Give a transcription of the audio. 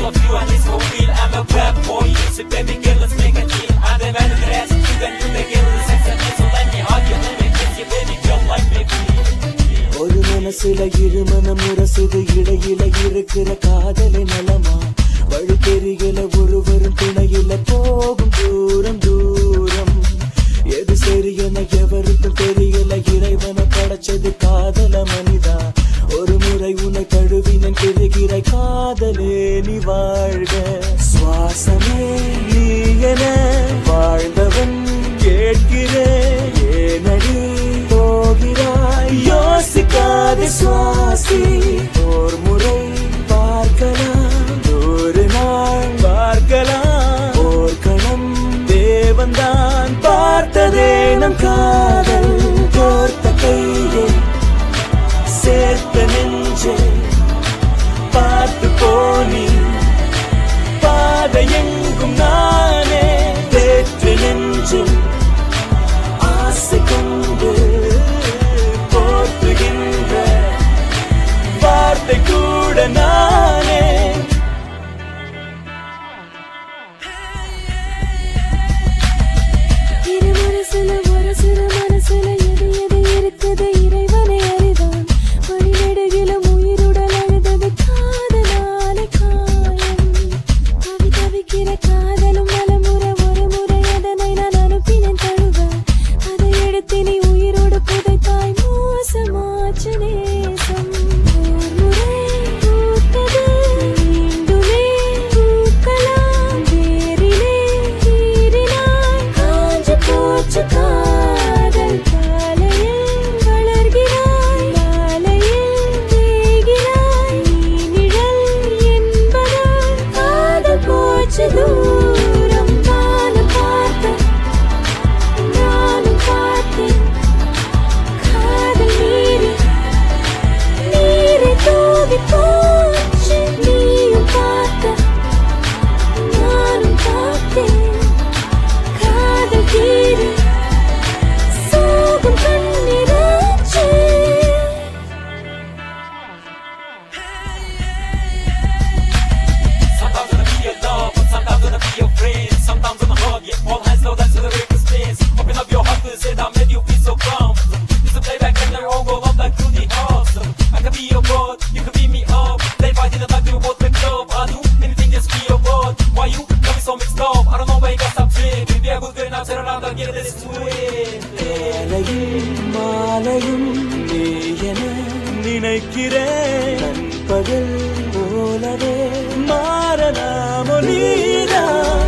of you and it's for real. I'm a bad boy. So baby girl, let's make a deal. I'm the man of the rest. You can do the girl, the sex and me. So let me hug you, let me kiss you, baby girl, like me feel. ஒரு மனசுல இரு மனம் முரசுது இடையில இருக்கிற காதலை நலமா வழி தெரியல ஒருவரும் துணையில போகும் தூரம் தூரம் எது சரியென எவருக்கும் தெரியல இறைவனை படைச்சது காதல மனிதா ஒரு முறை உன்னை தழுவினன் பெறுகிற காதலே நீ வாழ்க சுவாசமே நீ என வாழ்ந்தவன் கேட்கிறேன் ஏனடி போகிறாய் யோசிக்காத சுவாசி ஓர் முறை பார்க்கலாம் ஒரு நாள் பார்க்கலாம் ஓர் கணம் தேவன்தான் பார்த்ததே நம் காதல் கோர்த்த கையை சேர்த்த நெஞ்சே பார்த்து போனி பாதை எங்கும் நானே தேற்று நெஞ்சில் ஆசை கொண்டு போற்றுகின்ற வார்த்தை கூட நானே இரு மனசுல ஒரு சிறு மனசுல எது எது இருக்குது இறைவனை அறிதான் வழி நெடுகிலும் உயிருடல் அழுதது காதலாலே காயம் தவி தவிக்கிற காதலும் பலமுறை ஒரு முறை அதனை நான் அனுப்பினேன் தழுவ அதை எடுத்து நீ உயிரோடு புதைத்தாய் மோசமாச்சு நேசம் ஓர் முறை பூத்தது மீண்டுமே பூக்கலாம் வேரிலே கீறினாய் காஞ்சு போச்சு காதல் காலையில் வளர்கிறாய் மாலையில் தேய்கிறாய் நீ நிழல் என்பதால் காதல் போச்சு தூரம் நானும் பார்த்தேன் நானும் பார்த்தேன் காதல் நீரி நீரை தூவி போச்சு நீயும் பார்த்த நானும் பார்த்தேன் காதல் தீரி சோகம் கண்ணீராச்சு Sometimes gonna be your love, but sometimes gonna be your friend. Sometimes gonna hug you, all hands low, that's to the biggest spins. Open up your heart to say that made you feel so comfortable. It's a playback and they're all go up like through the awesome. I can be your bud, you can be me up. They fight in the night, we both make love. I do anything just be your bud. Why you got me so mixed up? I don't know why you got some trick. Maybe I was good enough, turn around and get this twin. வேலையும் மாலையும் நீ என நினைக்கிறேன் பகல் போலவே மாறலாமோ நீதான்